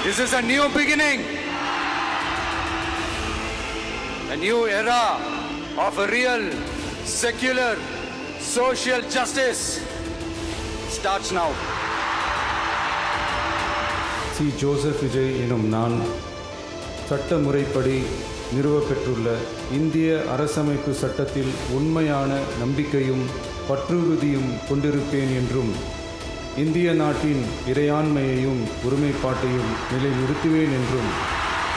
This is a new beginning. A new era of a real, secular, social justice starts now. C Joseph Vijay எனும் நான் சட்ட முறைப்படி நிறுவப்பெற்றுள்ள இந்திய அரசமைப்பு சட்டத்தில் உண்மையான நம்பிக்கையும் பற்றுறுதியும் கொண்டிருப்பேன் என்றும் இந்திய நாட்டின் இறையாண்மையையும் ஒருமைப்பாட்டையும் நிலைநிறுத்துவேன் என்றும்